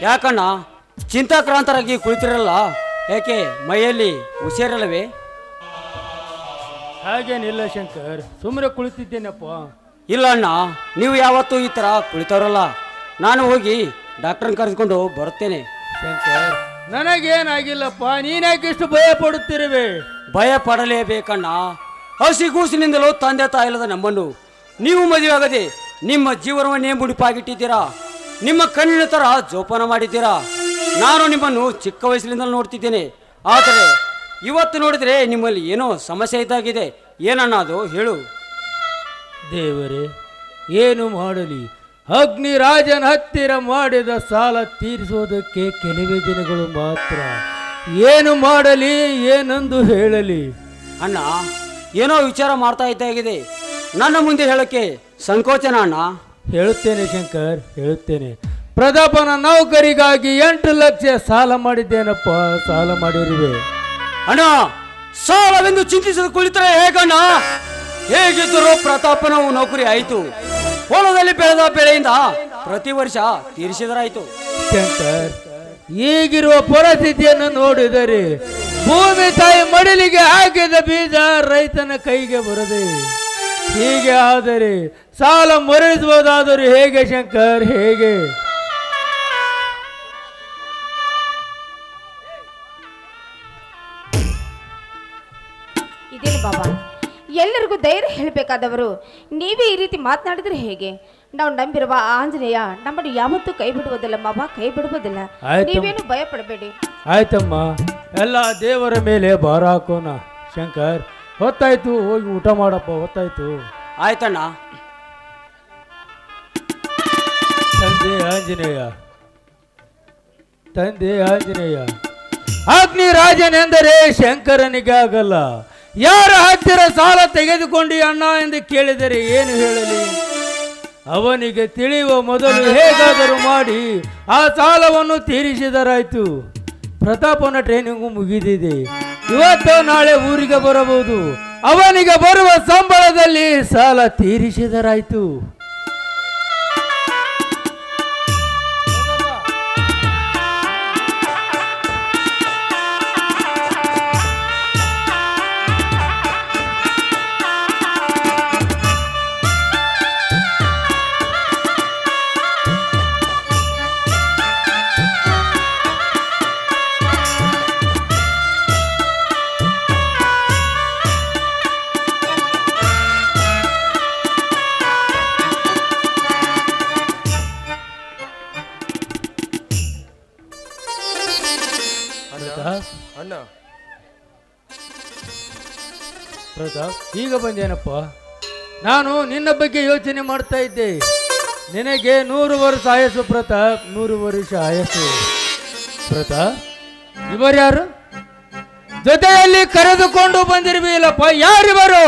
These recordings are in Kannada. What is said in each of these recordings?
ಯಾಕಣ್ಣ ಚಿಂತಾಕ್ರಾಂತರಾಗಿ ಕುಳಿತಿರಲ್ಲ ಯಾಕೆ ಮೈಯಲ್ಲಿ ಹುಷಾರಿಲ್ಲವೇ ಹಾಗೇನಿಲ್ಲ ಶಂಕರ್ ಸುಮ್ಮನೆ ಕುಳಿತಿದ್ದೇನಪ್ಪ ಇಲ್ಲ ಅಣ್ಣ ನೀವು ಯಾವತ್ತೂ ಈ ಥರ ಕುಳಿತವರಲ್ಲ ನಾನು ಹೋಗಿ ಡಾಕ್ಟರ್ನ ಕರೆದುಕೊಂಡು ಬರುತ್ತೇನೆ ಶಂಕರ್ ನನಗೇನಾಗಿಲ್ಲಪ್ಪ ನೀನ್ಯಾಕೆ ಇಷ್ಟು ಭಯ ಪಡುತ್ತಿರುವೆ ಭಯ ಪಡಲೇಬೇಕಣ್ಣ ಹಸಿಗೂಸಿನಿಂದಲೂ ತಂದೆ ತಾಯಿಲ್ಲದ ನಮ್ಮನ್ನು ನೀವು ಮದುವೆಯಾಗದೆ ನಿಮ್ಮ ಜೀವನವನ್ನೇ ಮುಡಿಪಾಗಿಟ್ಟಿದ್ದೀರಾ ನಿಮ್ಮ ಕಣ್ಣಿನ ಥರ ಜೋಪಾನ ಮಾಡಿದ್ದೀರಾ ನಾನು ನಿಮ್ಮನ್ನು ಚಿಕ್ಕ ವಯಸ್ಸಿನಿಂದಲೂ ನೋಡ್ತಿದ್ದೇನೆ ಆದರೆ ಇವತ್ತು ನೋಡಿದರೆ ನಿಮ್ಮಲ್ಲಿ ಏನೋ ಸಮಸ್ಯೆ ಇದ್ದಾಗಿದೆ ಏನಣ್ಣ ಅದು ಹೇಳು ದೇವರೇ ಏನು ಮಾಡಲಿ ಅಗ್ನಿ ರಾಜನ ಹತ್ತಿರ ಮಾಡಿದ ಸಾಲ ತೀರಿಸೋದಕ್ಕೆ ಕೆಲವೇ ದಿನಗಳು ಮಾತ್ರ ಏನು ಮಾಡಲಿ ಏನೊಂದು ಹೇಳಲಿ ಅಣ್ಣ ಏನೋ ವಿಚಾರ ಮಾಡ್ತಾ ಇದ್ದಾಗಿದೆ ನನ್ನ ಮುಂದೆ ಹೇಳೋಕ್ಕೆ ಸಂಕೋಚನ ಅಣ್ಣ ಹೇಳುತ್ತೇನೆ ಶಂಕರ್ ಹೇಳುತ್ತೇನೆ ಪ್ರತಾಪನ ನೌಕರಿಗಾಗಿ ಎಂಟು ಲಕ್ಷ ಸಾಲ ಮಾಡಿದ್ದೇನಪ್ಪ ಸಾಲ ಮಾಡಿರುವೆ ಅಣ್ಣ ಸಾಲವೆಂದು ಚಿಂತಿಸಲು ಕುಳಿತರೆ ಹೇಗಣ್ಣ ಹೇಗಿದ್ದರೂ ಪ್ರತಾಪನ ನೌಕರಿ ಆಯಿತು ಹೊಲದಲ್ಲಿ ಬೆಳೆದ ಬೆಳೆಯಿಂದ ಪ್ರತಿ ವರ್ಷ ತೀರಿಸಿದರಾಯಿತು ಶಂಕರ್ ಈಗಿರುವ ಪರಿಸ್ಥಿತಿಯನ್ನು ನೋಡಿದರೆ ಭೂಮಿ ತಾಯಿ ಮಡಿಲಿಗೆ ಹಾಕಿದ ಬೀಜ ರೈತನ ಕೈಗೆ ಬರದೆ ಹೀಗೆ ಆದರೆ ಸಾಲ ಮರಳಿಸಬಹುದಾದರೂ ಹೇಗೆ ಶಂಕರ್ ಹೇಗೆ ಇದೇನು ಬಾಬಾ ಎಲ್ಲರಿಗೂ ಧೈರ್ಯ ಹೇಳಬೇಕಾದವರು ನೀವೇ ಈ ರೀತಿ ಮಾತನಾಡಿದ್ರೆ ಹೇಗೆ ನಾವು ನಂಬಿರುವ ಆ ಆಂಜನೇಯ ನಮ್ಮನ್ನು ಯಾವತ್ತೂ ಕೈ ಬಿಡುವುದಿಲ್ಲ ಮಾವ ಕೈ ಬಿಡುವುದಿಲ್ಲ ಆಯ್ತು. ನೀವೇನು ಭಯ ಪಡಬೇಡಿ ಆಯ್ತಮ್ಮ ಎಲ್ಲ ದೇವರ ಮೇಲೆ ಭಾರ ಹಾಕೋಣ ಶಂಕರ್ ಹೊತ್ತಾಯ್ತು ಹೋಗಿ ಊಟ ಮಾಡಪ್ಪ ಹೊತ್ತಾಯ್ತು ಆಯ್ತಣ್ಣ ತಂದೆ ಆಂಜನೇಯ ತಂದೆ ಆಂಜನೇಯ ಅಗ್ನಿ ರಾಜನೆಂದರೆ ಶಂಕರನಿಗೆ ಆಗಲ್ಲ ಯಾರ ಹತ್ತಿರ ಸಾಲ ತೆಗೆದುಕೊಂಡು ಅಣ್ಣ ಎಂದು ಕೇಳಿದರೆ ಏನು ಹೇಳಲಿ ಅವನಿಗೆ ತಿಳಿಯುವ ಮೊದಲು ಹೇಗಾದರೂ ಮಾಡಿ ಆ ಸಾಲವನ್ನು ತೀರಿಸಿದರಾಯ್ತು ಪ್ರತಾಪನ ಟ್ರೈನಿಂಗು ಮುಗಿದಿದೆ ಇವತ್ತು ನಾಳೆ ಊರಿಗೆ ಬರಬಹುದು ಅವನಿಗೆ ಬರುವ ಸಂಬಳದಲ್ಲಿ ಸಾಲ ತೀರಿಸಿದರಾಯ್ತು ಪ್ರತಾಪ್ ಅಣ್ಣ ಪ್ರತಾಪ್ ಈಗ ಬಂದೇನಪ್ಪ ನಾನು ನಿನ್ನ ಬಗ್ಗೆ ಯೋಚನೆ ಮಾಡ್ತಾ ಇದ್ದೆ ನಿನಗೆ ನೂರು ವರ್ಷ ಆಯಸ್ಸು ಪ್ರತಾಪ್ ನೂರು ವರ್ಷ ಆಯಸ್ಸು ಪ್ರತಾಪ್ ಇವರ್ಯಾರು ಜೊತೆಯಲ್ಲಿ ಕರೆದುಕೊಂಡು ಬಂದಿರ್ವಿಲ್ಲಪ್ಪ ಯಾರಿವರು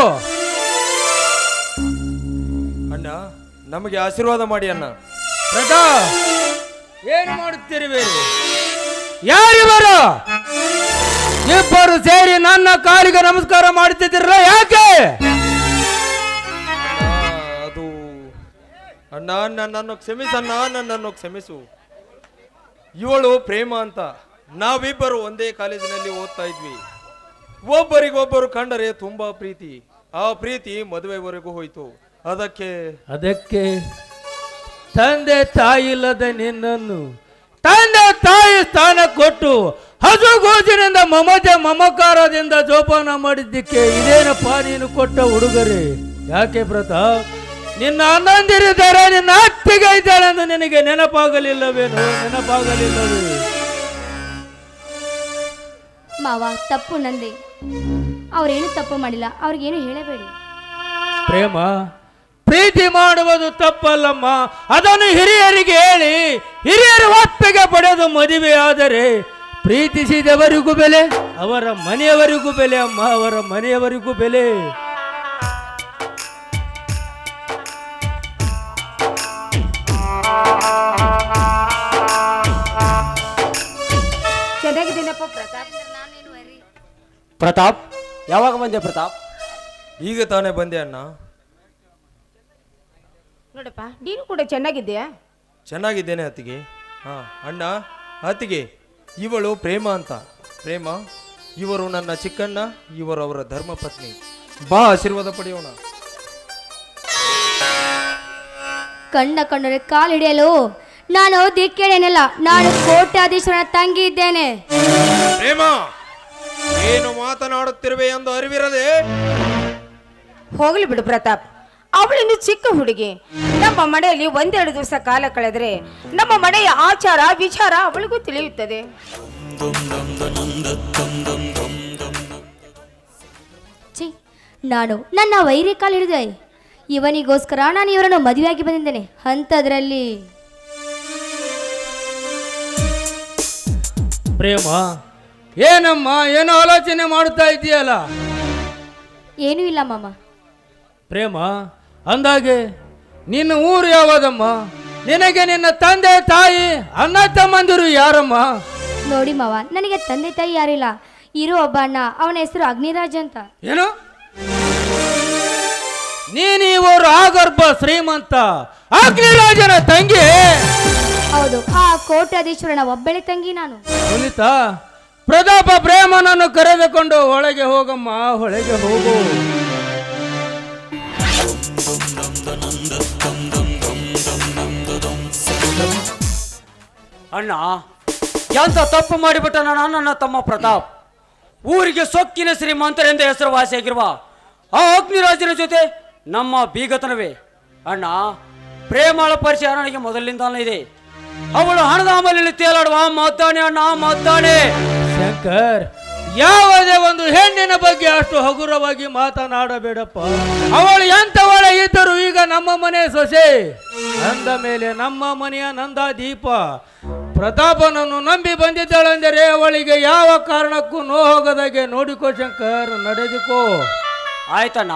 ಅಣ್ಣ ನಮಗೆ ಆಶೀರ್ವಾದ ಮಾಡಿ ಅಣ್ಣ ಪ್ರತಾಪ್ ಏನು ಮಾಡುತ್ತಿರುವೆ ಯಾರಿವರು ಇಬ್ಬರು ಸೇರಿ ನನ್ನ ಕಾಲಿಗೆ ನಮಸ್ಕಾರ ಮಾಡುತ್ತಿದ್ದಿರಲ್ಲ ಯಾಕೆ ಅಣ್ಣ, ಅದು ಅಣ್ಣ ನನ್ನನ್ನು ಕ್ಷಮಿಸಣ್ಣ ನನ್ನನ್ನು ಕ್ಷಮಿಸು ಇವಳು ಪ್ರೇಮ ಅಂತ ನಾವಿಬ್ಬರು ಒಂದೇ ಕಾಲೇಜಿನಲ್ಲಿ ಓದ್ತಾ ಇದ್ವಿ ಒಬ್ಬರಿಗೊಬ್ಬರು ಕಂಡರೆ ತುಂಬಾ ಪ್ರೀತಿ ಆ ಪ್ರೀತಿ ಮದುವೆವರೆಗೂ ಹೋಯ್ತು ಅದಕ್ಕೆ ಅದಕ್ಕೆ ತಂದೆ ತಾಯಿ ಇಲ್ಲದ ನಿನ್ನನ್ನು ತಂದೆ ತಾಯಿ ಸ್ಥಾನ ಕೊಟ್ಟು ಹಸುಗೂಸಿನಿಂದ ಮಮತೆ ಮಮಕಾರದಿಂದ ಜೋಪಾನ ಮಾಡಿದ್ದಕ್ಕೆ ಇದೇನಪ್ಪ ನೀನು ಕೊಟ್ಟ ಉಡುಗೊರೆ ಯಾಕೆ ಪ್ರತಾಪ್ ನಿನ್ನ ಅಣ್ಣಂದಿರಿದ್ದಾರೆ ನಿನ್ನ ಅತ್ತಿಗೆ ಇದ್ದಾಳೆ ಎಂದು ನಿನಗೆ ನೆನಪಾಗಲಿಲ್ಲವೇನು ನೆನಪಾಗಲಿಲ್ಲವೇ ಮಾವ ತಪ್ಪು ನಂದೆ ಅವ್ರೇನು ತಪ್ಪು ಮಾಡಿಲ್ಲ ಅವ್ರಿಗೇನು ಹೇಳಬೇಡಿ ಪ್ರೇಮ ಪ್ರೀತಿ ಮಾಡುವುದು ತಪ್ಪಲ್ಲಮ್ಮ ಅದನ್ನು ಹಿರಿಯರಿಗೆ ಹೇಳಿ ಹಿರಿಯರ ಒಪ್ಪಿಗೆ ಪಡೆದು ಮದುವೆ ಆದರೆ ಪ್ರೀತಿಸಿದವರಿಗೂ ಬೆಲೆ ಅವರ ಮನೆಯವರಿಗೂ ಬೆಲೆ ಅಮ್ಮ ಅವರ ಮನೆಯವರಿಗೂ ಬೆಲೆ ಚೆನ್ನಾಗಿದ್ದೀನಪ್ಪ ಪ್ರತಾಪ್ ಪ್ರತಾಪ್ ಯಾವಾಗ ಬಂದೆ ಪ್ರತಾಪ್ ಈಗ ತಾನೇ ಬಂದೆ ಅಣ್ಣ ನೋಡಪ್ಪ ನೀನು ಕೂಡ ಚೆನ್ನಾಗಿದ್ದೀಯಾ ಚೆನ್ನಾಗಿದ್ದೇನೆ ಅತ್ತಿಗೆ ಹಾ ಅಣ್ಣ ಅತ್ತಿಗೆ ಇವಳು ಪ್ರೇಮ ಅಂತ ಪ್ರೇಮ ಇವರು ನನ್ನ ಚಿಕ್ಕಣ್ಣ ಇವರು ಅವರ ಧರ್ಮಪತ್ನಿ ಬಾ ಆಶೀರ್ವಾದ ಪಡೆಯೋಣ ಕಣ್ಣ ಕಂಡರೆ ಕಾಲು ಹಿಡಿಯಲು ನಾನು ದಿಕ್ಕೇಳೇನಲ್ಲ ನಾನು ಕೋಟ್ಯಾಧೀಶ್ವರನ ತಂಗಿ ಇದ್ದೇನೆ ಪ್ರೇಮ ಏನು ಮಾತನಾಡುತ್ತಿರುವೆ ಎಂದು ಅರಿವಿರದೆ ಹೋಗ್ಲಿ ಬಿಡು ಪ್ರತಾಪ್ ಅವಳಿನ್ನು ಚಿಕ್ಕ ಹುಡುಗಿ ನಮ್ಮ ಮನೆಯಲ್ಲಿ ಒಂದೆರಡು ದಿವಸ ಕಾಲ ಕಳೆದರೆ ನಮ್ಮ ಮನೆಯ ಆಚಾರ ವಿಚಾರ ಅವಳಿಗೂ ತಿಳಿಯುತ್ತದೆ ಛೀ ನಾನು ನನ್ನ ವೈರಿ ಕಾಲು ಹಿಡಿದೆ ಇವನಿಗೋಸ್ಕರ ನಾನು ಇವರನ್ನು ಮದುವೆಯಾಗಿ ಬಂದಿದ್ದೇನೆ ಅಂಥದ್ರಲ್ಲಿ ಪ್ರೇಮ ಏನಮ್ಮ ಏನೋ ಆಲೋಚನೆ ಮಾಡುತ್ತಾ ಇದೆಯಲ್ಲ ಏನೂ ಇಲ್ಲ ಮಾಮ ಪ್ರೇಮ ಅಂದಾಗೆ ನಿನ್ನ ಊರು ಯಾವದಮ್ಮ ನಿನಗೆ ನಿನ್ನ ತಂದೆ ತಾಯಿ ಅಣ್ಣ ತಮ್ಮಂದಿರು ಯಾರಮ್ಮ ನೋಡಿ ಮಾವ ನನಗೆ ತಂದೆ ತಾಯಿ ಯಾರಿಲ್ಲ ಇರೋ ಒಬ್ಬ ಅಣ್ಣ ಅವನ ಹೆಸರು ಅಗ್ನಿರಾಜ್ ಅಂತ ಏನು ನೀನು ಇವರು ಆಗರ್ಭ ಶ್ರೀಮಂತ ಅಗ್ನಿರಾಜನ ತಂಗಿ ಹೌದು ಆ ಕೋಟ್ಯಾಧೀಶ್ವರನ ಒಬ್ಬಳೆ ತಂಗಿ ನಾನು ಸುನೀತಾ ಪ್ರತಾಪ ಪ್ರೇಮನನ್ನು ಕರೆದುಕೊಂಡು ಒಳಗೆ ಹೋಗಮ್ಮ ಒಳಗೆ ಹೋಗು ಅಣ್ಣ ಎಂತ ತಪ್ಪು ಮಾಡಿಬಿಟ್ಟ ನನ್ನ ನನ್ನ ತಮ್ಮ ಪ್ರತಾಪ್ ಊರಿಗೆ ಸೊಕ್ಕಿನ ಶ್ರೀಮಂತರೆಂದು ಹೆಸರುವಾಸಿಯಾಗಿರುವ ಆ ಅಗ್ನಿರಾಜನ ಜೊತೆ ನಮ್ಮ ಬೀಗತನವೇ ಅಣ್ಣ ಪ್ರೇಮಾಳ ಪರಿಚಯ ನನಗೆ ಮೊದಲಿನಿಂದಲೇ ಇದೆ ಅವಳು ಹಣದ ಅಮಲಿನಲ್ಲಿ ತೇಲಾಡುವ ಮದ್ದಾನೆ ಅಣ್ಣ ಮದ್ದಾನೆ ಶಂಕರ್ ಯಾವುದೇ ಒಂದು ಹೆಣ್ಣಿನ ಬಗ್ಗೆ ಅಷ್ಟು ಹಗುರವಾಗಿ ಮಾತನಾಡಬೇಡಪ್ಪ ಅವಳು ಎಂತವಳ ಇದ್ದರು ಈಗ ನಮ್ಮ ಮನೆ ಸೊಸೆ ಅಂದ ಮೇಲೆ ನಮ್ಮ ಮನೆಯ ನಂದ ದೀಪ ಪ್ರತಾಪನನ್ನು ನಂಬಿ ಬಂದಿದ್ದಾಳೆಂದರೆ ಅವಳಿಗೆ ಯಾವ ಕಾರಣಕ್ಕೂ ನೋಹೋಗದಾಗೆ ನೋಡಿಕೋ ಶಂಕರ್ ನಡೆದುಕೋ ಆಯ್ತಣ್ಣ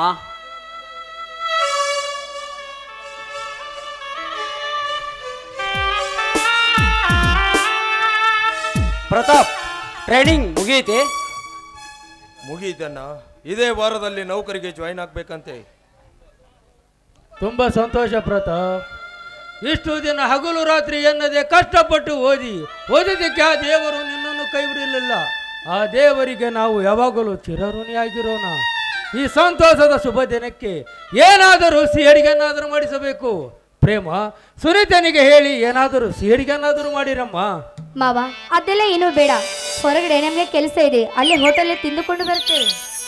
ಪ್ರತಾಪ್ ಟ್ರೈನಿಂಗ್ ಮುಗಿಯಿತೆ ಮುಗೀತಣ್ಣ ಇದೇ ವಾರದಲ್ಲಿ ನೌಕರಿಗೆ ಜಾಯಿನ್ ಆಗ್ಬೇಕಂತೆ ತುಂಬಾ ಸಂತೋಷ ಪ್ರತಾಪ್ ಇಷ್ಟು ದಿನ ಹಗಲು ರಾತ್ರಿ ಎನ್ನದೆ ಕಷ್ಟಪಟ್ಟು ಓದಿ ಓದಿದ್ದಕ್ಕೆ ಆ ದೇವರು ನಿನ್ನನ್ನು ಕೈ ಬಿಡಲಿಲ್ಲ ಆ ದೇವರಿಗೆ ನಾವು ಯಾವಾಗಲೂ ಚಿರಋಣಿಯಾಗಿರೋಣ ಈ ಸಂತೋಷದ ಶುಭ ದಿನಕ್ಕೆ ಏನಾದರೂ ಸಿಹಡಿಗೆನಾದರೂ ಮಾಡಿಸಬೇಕು ಪ್ರೇಮ ಸುನೀತನಿಗೆ ಹೇಳಿ ಏನಾದರೂ ಸಿಹಡಿಗೆನಾದರೂ ಮಾಡಿರಮ್ಮ ಮಾವ ಅದೆಲ್ಲ ಏನೂ ಬೇಡ ಹೊರಗಡೆ ನಮಗೆ ಕೆಲಸ ಇದೆ ಅಲ್ಲೇ ಹೋಟೆಲ್ ತಿಂದುಕೊಂಡು ಬರ್ತೇವೆ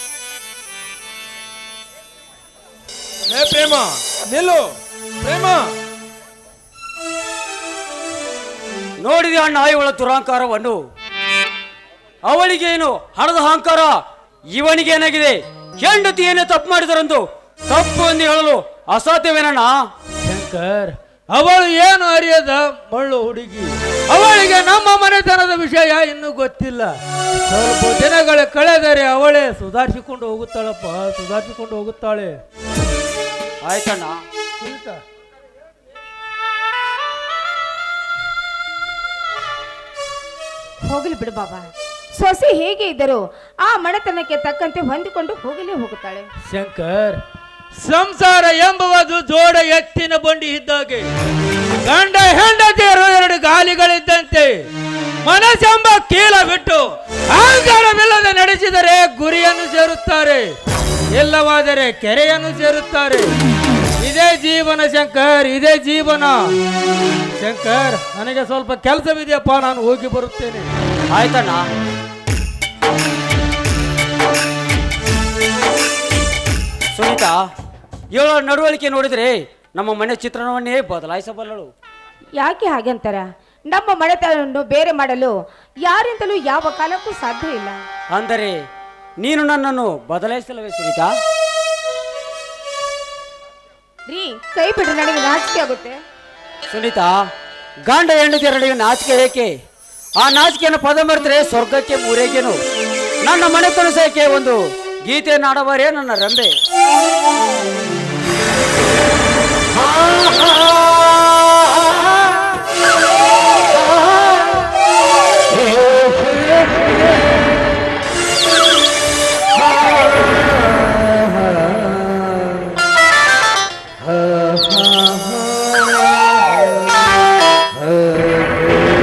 ಲೇ ಪ್ರೇಮ ನಿಲ್ಲು ಪ್ರೇಮ ನೋಡಿದೆ ಅಣ್ಣ ಇವಳ ದುರಹಂಕಾರವನ್ನು ಅವಳಿಗೇನು ಹಣದ ಅಹಂಕಾರ ಇವನಿಗೇನಾಗಿದೆ ಹೆಂಡತಿ ಏನೇ ತಪ್ಪು ಮಾಡಿದರೆಂದು ತಪ್ಪು ಎಂದು ಹೇಳಲು ಅಸಾಧ್ಯವೇನಣ್ಣ ಶಂಕರ್ ಅವಳು ಏನು ಅರಿಯದ ಮಳ್ಳು ಹುಡುಗಿ ಅವಳಿಗೆ ನಮ್ಮ ಮನೆತನದ ವಿಷಯ ಇನ್ನೂ ಗೊತ್ತಿಲ್ಲ ಸ್ವಲ್ಪ ದಿನಗಳ ಕಳೆದರೆ ಅವಳೇ ಸುಧಾರಿಸಿಕೊಂಡು ಹೋಗುತ್ತಾಳಪ್ಪ ಸುಧಾರಿಸಿಕೊಂಡು ಹೋಗುತ್ತಾಳೆ ಆಯ್ತಣ್ಣ ಸುನೀತಾ, ಹೋಗಲಿ ಬಿಡು ಬಾಬಾ ಸೊಸೆ ಹೇಗೆ ಇದ್ದರೂ ಆ ಮನೆತನಕ್ಕೆ ತಕ್ಕಂತೆ ಹೊಂದಿಕೊಂಡು ಹೋಗಲೇ ಹೋಗುತ್ತಾಳೆ ಶಂಕರ್ ಸಂಸಾರ ಎಂಬುವುದು ಜೋಡ ಎತ್ತಿನ ಬಂಡಿ ಇದ್ದಾಗೆ ಗಂಡ ಹೆಂಡತಿಯರು ಎರಡು ಗಾಲಿಗಳಿದ್ದಂತೆ ಮನಸ್ಸೆಂಬ ಕೀಲ ಬಿಟ್ಟು ಅಹಂಕಾರವಿಲ್ಲದೆ ನಡೆಸಿದರೆ ಗುರಿಯನ್ನು ಸೇರುತ್ತಾರೆ ಇಲ್ಲವಾದರೆ ಕೆರೆಯನ್ನು ಸೇರುತ್ತಾರೆ ಇದೇ ಜೀವನ ಶಂಕರ್ ಇದೇ ಜೀವನ ಶಂಕರ್ ನನಗೆ ಸ್ವಲ್ಪ ಕೆಲಸವಿದೆಯಪ್ಪ ನಾನು ಹೋಗಿ ಬರುತ್ತೇನೆ ಆಯ್ತಣ್ಣ ಸುನೀತಾ ಇವಳ ನಡವಳಿಕೆ ನೋಡಿದರೆ ನಮ್ಮ ಮನೆ ಚಿತ್ರಣವನ್ನೇ ಬದಲಾಯಿಸಬಲ್ಲಳು ಯಾಕೆ ಹಾಗಂತಾರ ನಮ್ಮ ಮನೆತನವನ್ನು ಬೇರೆ ಮಾಡಲು ಯಾರಿಂದಲೂ ಯಾವ ಕಾಲಕ್ಕೂ ಸಾಧ್ಯ ಇಲ್ಲ ಅಂದರೆ ನೀನು ನನ್ನನ್ನು ಬದಲಾಯಿಸಲವೇ ಸುನೀತಾ ರೀ ಕೈ ಬಿಡ್ರಿ ನನಗೆ ನಾಚಿಕೆ ಆಗುತ್ತೆ ಸುನೀತಾ ಗಂಡ ಹೆಂಡತಿಯರೊಳಗೆ ನಾಚಿಕೆ ಏಕೆ ಆ ನಾಚಿಕೆಯನ್ನು ಪದ ಮರೆತರೆ ಸ್ವರ್ಗಕ್ಕೆ ಮೂರೇಗೇನು ನನ್ನ ಮನೆ ಕನಸಕ್ಕೆ ಒಂದು ಗೀತೆಯನ್ನು ಆಡಬಾರೇ ನನ್ನ ರಂಬೆ ಆ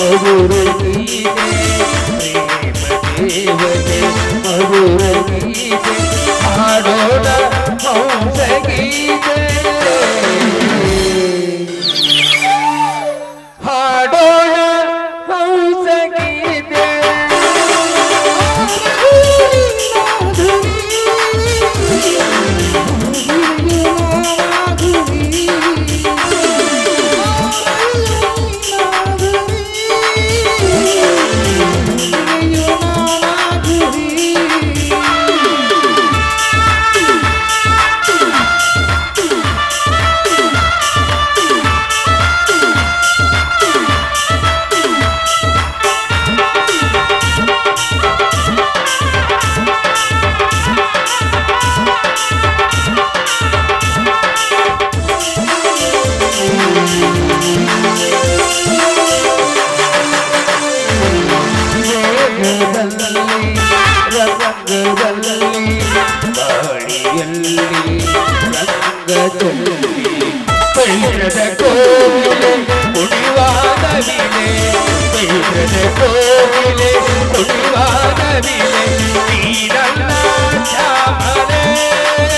ಮಧುರ ಗೀತೆ ಪ್ರೇಮ ದೇವತೆ ಮಧುರ ಗೀತೆ ಹಾಡೋಣ ಹಂಸ ಗೀತೆ ಹಾಡೋಣ ಹಂಸ ಗೀತೆ ರಂಗದಲ್ಲಿ ಗಾಳಿಯಲ್ಲಿ ರಂಗದಲ್ಲಿ ಬೈರದ ಕೋಗಿಲೆ ಕುಣಿವಾದ ವಿಲೆ ಬೈರದ ಕೋಗಿಲೆ ಕುಣಿವಾದ ವಿಲೆ ನೀರಲ್ಲ ಚಾಮನೆ